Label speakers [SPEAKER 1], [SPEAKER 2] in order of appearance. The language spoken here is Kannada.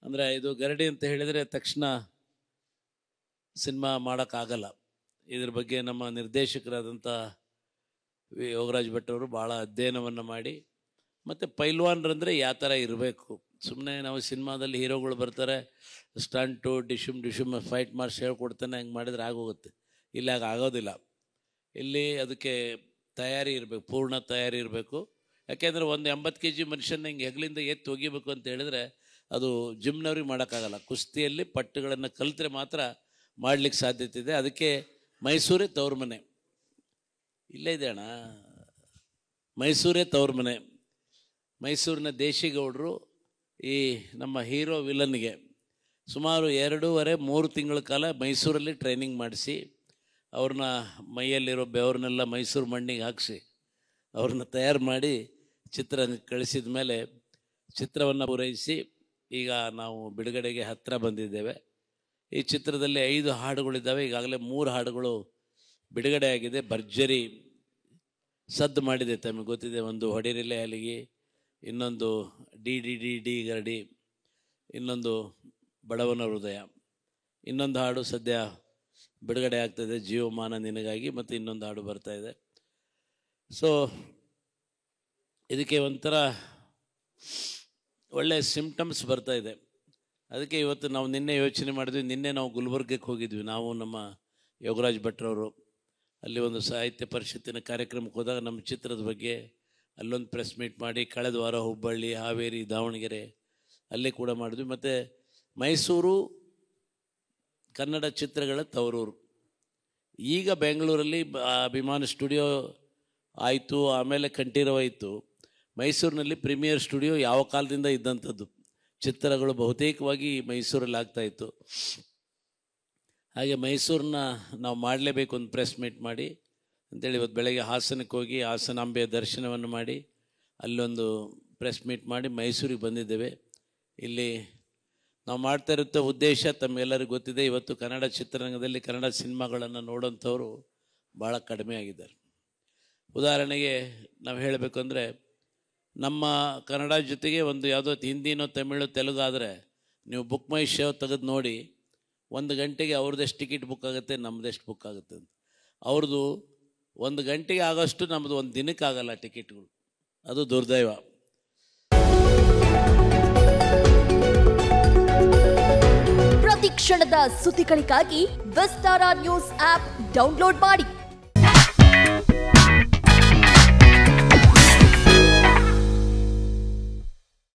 [SPEAKER 1] ಅಂದರೆ ಇದು ಗರಡಿ ಅಂತ ಹೇಳಿದರೆ ತಕ್ಷಣ ಸಿನಿಮಾ ಮಾಡೋಕ್ಕಾಗಲ್ಲ ಇದ್ರ ಬಗ್ಗೆ ನಮ್ಮ ನಿರ್ದೇಶಕರಾದಂಥ ವಿ ಯೋಗರಾಜ್ ಭಟ್ ಅವರು ಭಾಳ ಅಧ್ಯಯನವನ್ನು ಮಾಡಿ ಮತ್ತು ಪೈಲ್ವಾನ್ರಂದರೆ ಯಾವ ಥರ ಇರಬೇಕು ಸುಮ್ಮನೆ ನಾವು ಸಿನಿಮಾದಲ್ಲಿ ಹೀರೋಗಳು ಬರ್ತಾರೆ ಸ್ಟಂಟು ಡಿಶುಮ್ ಡಿಶುಮ್ ಫೈಟ್ ಮಾರ್ಕ್ಸ್ ಹೇಳ್ಕೊಡ್ತಾನೆ ಹಂಗೆ ಮಾಡಿದ್ರೆ ಆಗೋಗುತ್ತೆ ಇಲ್ಲಿ ಹಾಗೆ ಆಗೋದಿಲ್ಲ ಇಲ್ಲಿ ಅದಕ್ಕೆ ತಯಾರಿ ಇರಬೇಕು ಪೂರ್ಣ ತಯಾರಿ ಇರಬೇಕು ಯಾಕೆಂದರೆ ಒಂದು ಎಂಬತ್ತು ಕೆ ಜಿ ಮನುಷ್ಯನ ಹಿಂಗೆ ಹೆಗಲಿಂದ ಎತ್ತಿ ಒಗಿಬೇಕು ಅಂತ ಹೇಳಿದ್ರೆ ಅದು ಜಿಮ್ನವ್ರಿಗೆ ಮಾಡೋಕ್ಕಾಗಲ್ಲ ಕುಸ್ತಿಯಲ್ಲಿ ಪಟ್ಟುಗಳನ್ನು ಕಲಿತ್ರೆ ಮಾತ್ರ ಮಾಡಲಿಕ್ಕೆ ಸಾಧ್ಯತೆ ಇದೆ ಅದಕ್ಕೆ ಮೈಸೂರೇ ತವ್ರ ಮನೆ ಇಲ್ಲೇ ಇದೆ ಅಣ್ಣ ಮೈಸೂರೇ ತವ್ರ ಮನೆ ಮೈಸೂರಿನ ದೇಶಿಗೌಡರು ಈ ನಮ್ಮ ಹೀರೋ ವಿಲನ್ಗೆ ಸುಮಾರು ಎರಡೂವರೆ ಮೂರು ತಿಂಗಳ ಕಾಲ ಮೈಸೂರಲ್ಲಿ ಟ್ರೈನಿಂಗ್ ಮಾಡಿಸಿ ಅವ್ರನ್ನ ಮೈಯಲ್ಲಿರೋ ಬೆವರನ್ನೆಲ್ಲ ಮೈಸೂರು ಮಣ್ಣಿಗೆ ಹಾಕಿಸಿ ಅವ್ರನ್ನ ತಯಾರು ಮಾಡಿ ಚಿತ್ರ ಕಳಿಸಿದ ಮೇಲೆ ಚಿತ್ರವನ್ನು ಪೂರೈಸಿ ಈಗ ನಾವು ಬಿಡುಗಡೆಗೆ ಹತ್ತಿರ ಬಂದಿದ್ದೇವೆ ಈ ಚಿತ್ರದಲ್ಲಿ ಐದು ಹಾಡುಗಳಿದ್ದಾವೆ ಈಗಾಗಲೇ ಮೂರು ಹಾಡುಗಳು ಬಿಡುಗಡೆ ಆಗಿದೆ ಭರ್ಜರಿ ಸದ್ದು ಮಾಡಿದೆ ತಮಗೆ ಗೊತ್ತಿದೆ ಒಂದು ಹೊಡಿರಿಲೆ ಅಲಿಗೆ ಇನ್ನೊಂದು ಡಿ ಡಿ ಡಿ ಡಿ ಗರಡಿ ಇನ್ನೊಂದು ಬಡವನ ಹೃದಯ ಇನ್ನೊಂದು ಹಾಡು ಸದ್ಯ ಬಿಡುಗಡೆ ಆಗ್ತಾಯಿದೆ ಜೀವಮಾನ ನಿನಗಾಗಿ ಮತ್ತು ಇನ್ನೊಂದು ಹಾಡು ಬರ್ತಾ ಇದೆ ಸೊ ಇದಕ್ಕೆ ಒಂಥರ ಒಳ್ಳೆಯ ಸಿಂಪ್ಟಮ್ಸ್ ಬರ್ತಾ ಇದೆ ಅದಕ್ಕೆ ಇವತ್ತು ನಾವು ನಿನ್ನೆ ಯೋಚನೆ ಮಾಡಿದ್ವಿ ನಿನ್ನೆ ನಾವು ಗುಲ್ಬರ್ಗಕ್ಕೆ ಹೋಗಿದ್ವಿ ನಾವು ನಮ್ಮ ಯೋಗರಾಜ್ ಭಟ್ರವರು ಅಲ್ಲಿ ಒಂದು ಸಾಹಿತ್ಯ ಪರಿಷತ್ತಿನ ಕಾರ್ಯಕ್ರಮಕ್ಕೆ ಹೋದಾಗ ನಮ್ಮ ಚಿತ್ರದ ಬಗ್ಗೆ ಅಲ್ಲೊಂದು ಪ್ರೆಸ್ ಮೀಟ್ ಮಾಡಿ ಕಳೆದ ವಾರ ಹುಬ್ಬಳ್ಳಿ ಹಾವೇರಿ ದಾವಣಗೆರೆ ಅಲ್ಲಿ ಕೂಡ ಮಾಡಿದ್ವಿ ಮತ್ತು ಮೈಸೂರು ಕನ್ನಡ ಚಿತ್ರಗಳ ತವರೂರು ಈಗ ಬೆಂಗಳೂರಲ್ಲಿ ಬ- ಅಭಿಮಾನ ಸ್ಟುಡಿಯೋ ಆಯಿತು ಆಮೇಲೆ ಕಂಠೀರವ ಇತ್ತು ಮೈಸೂರಿನಲ್ಲಿ ಪ್ರೀಮಿಯರ್ ಸ್ಟುಡಿಯೋ ಯಾವ ಕಾಲದಿಂದ ಇದ್ದಂಥದ್ದು ಚಿತ್ರಗಳು ಬಹುತೇಕವಾಗಿ ಮೈಸೂರಲ್ಲಿ ಆಗ್ತಾಯಿತ್ತು ಹಾಗೆ ಮೈಸೂರನ್ನ ನಾವು ಮಾಡಲೇಬೇಕು ಒಂದು ಪ್ರೆಸ್ ಮೀಟ್ ಮಾಡಿ ಅಂತೇಳಿ ಇವತ್ತು ಬೆಳಗ್ಗೆ ಹಾಸನಕ್ಕೆ ಹೋಗಿ ಹಾಸನಾಂಬೆಯ ದರ್ಶನವನ್ನು ಮಾಡಿ ಅಲ್ಲೊಂದು ಪ್ರೆಸ್ ಮೀಟ್ ಮಾಡಿ ಮೈಸೂರಿಗೆ ಬಂದಿದ್ದೇವೆ ಇಲ್ಲಿ ನಾವು ಮಾಡ್ತಾ ಇರುತ್ತ ಉದ್ದೇಶ ತಮಗೆಲ್ಲರಿಗೂ ಗೊತ್ತಿದೆ ಇವತ್ತು ಕನ್ನಡ ಚಿತ್ರರಂಗದಲ್ಲಿ ಕನ್ನಡ ಸಿನಿಮಾಗಳನ್ನು ನೋಡೋಂಥವ್ರು ಭಾಳ ಕಡಿಮೆ ಆಗಿದ್ದಾರೆ ಉದಾಹರಣೆಗೆ ನಾವು ಹೇಳಬೇಕು ಅಂದರೆ ನಮ್ಮ ಕನ್ನಡ ಜೊತೆಗೆ ಒಂದು ಯಾವುದೋ ಹಿಂದಿನೋ ತಮಿಳು ತೆಲುಗು ಆದರೆ ನೀವು ಬುಕ್ ಮೈ ಶೋ ತೆಗೆದು ನೋಡಿ ಒಂದು ಗಂಟೆಗೆ ಅವ್ರದ್ದೆಷ್ಟು ಟಿಕೆಟ್ ಬುಕ್ ಆಗುತ್ತೆ ನಮ್ಮದೆಷ್ಟು ಬುಕ್ ಆಗುತ್ತೆ ಅಂತ ಅವ್ರದ್ದು ಒಂದು ಗಂಟೆಗೆ ಆಗೋಷ್ಟು ನಮ್ಮದು ಒಂದು ದಿನಕ್ಕೆ ಆಗಲ್ಲ ಟಿಕೆಟ್ಗಳು ಅದು ದುರ್ದೈವ
[SPEAKER 2] ಪ್ರತಿ ಕ್ಷಣದ ಸುದ್ದಿಗಳಿಗಾಗಿ ವಿಸ್ತಾರ ನ್ಯೂಸ್ ಆಪ್ ಡೌನ್ಲೋಡ್ ಮಾಡಿ